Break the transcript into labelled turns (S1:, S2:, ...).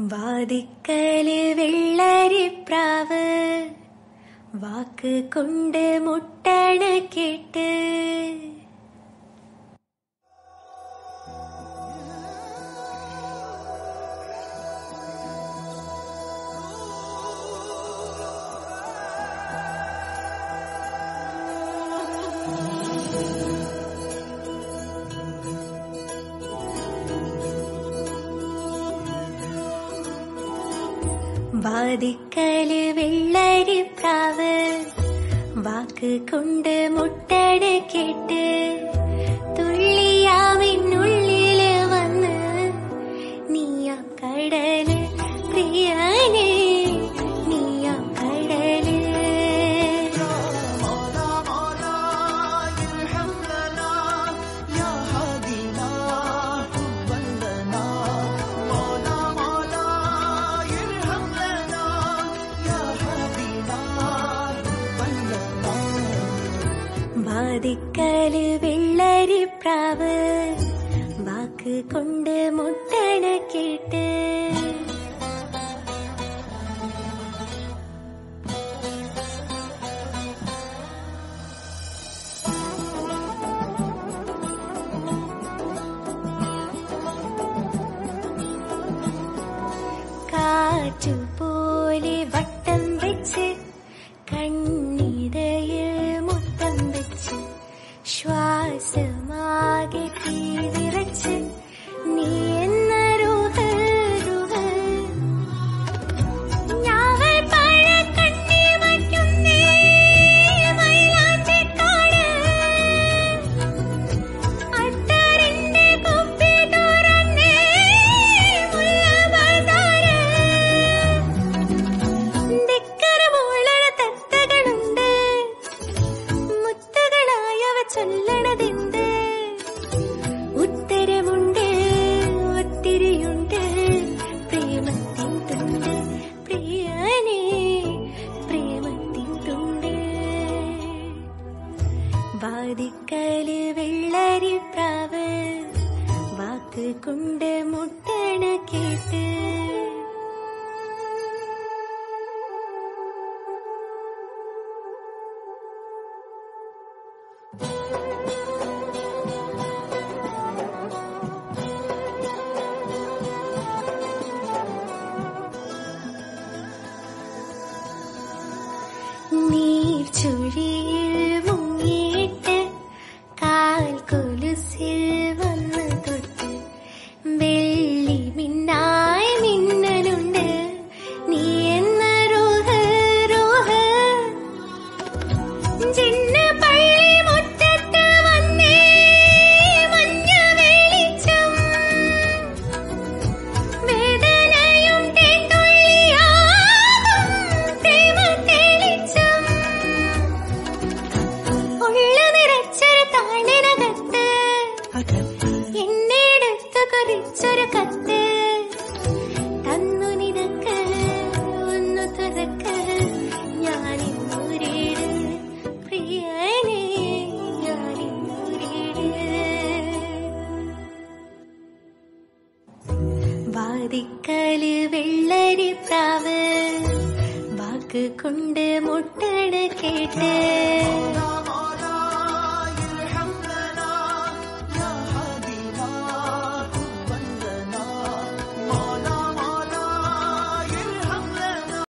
S1: വാദിക്കല് വെള്ളരിപ്രാവ് വാക്ക് കൊണ്ട് മുട്ടണ കേട്ട് വാദിക്കല് വെള്ളരിപ്രാവ് വാക്ക് കൊണ്ട് മുട്ടണ കേട്ട് തുള്ളിയാവിനുള്ളില് വന്ന് നീയ കടല് പ്രിയനേ നീയ കടല് വാദിക്കല് വെള്ളരിപ്രാവ് വാക്ക് കൊണ്ട് മുട്ടണ കേട്ട് കാറ്റുപോലെ വട്ടം വെച്ച് കണ്ണിടയിൽ മുത്തം വെച്ച് ശ്വാസമാകെ തീ വിറച്ച് നീ എന്ന രുഹ രുഹ ഞാവൽ പഴ കണ്ണി വയ്ക്കുന്നേ മൈലാഞ്ചിക്കാട് അട്ടറിന്റെ കുപ്പി തുറന്നേ മുല്ലബസാര് ദിക്കറുമുള്ളണ തത്തകളുണ്ട് മുത്തുകളായവ ചൊല്ലണതെന്ത് ഉത്തരമുണ്ട് ഒത്തിരിയുണ്ട് പ്രേമത്തിൻ തുണ്ട് പ്രിയനേ പ്രേമത്തിൻ തുണ്ട് വാദിക്കല് വെള്ളരിപ്രാവ് വാക്ക് കൊണ്ട് മുട്ടണ കേട്ട് നീർച്ചുഴിയിൽ മുങ്ങിയിട്ട് കാൽ കൊലുസിൽ വന്ന് തൊട്ട് വെള്ളി മിന്നായി മിന്നലുണ്ട് നീ എന്ന റൂഹ റൂഹ ചിന്ന പള്ളി മുറ്റത്ത് വന്നേ മഞ്ഞ വെളിച്ചം വേദനയും തേൻതുള്ളിയാകും പ്രേമ തെളിച്ചം ഉള്ളു നിറച്ചൊരു താണിനകത്ത് എന്നെടുത്ത് കുറിച്ചൊരു കത്ത് തന്നു നിനക്ക് ഒന്നു തുറക്ക് ഞാനിന്നൂരേട് പ്രിയനേ ഞാനിന്നൂരേട് വാദിക്കല് വെള്ളരിപ്രാവ് വാക്ക് കൊണ്ട് മുട്ടണ കേട്ട്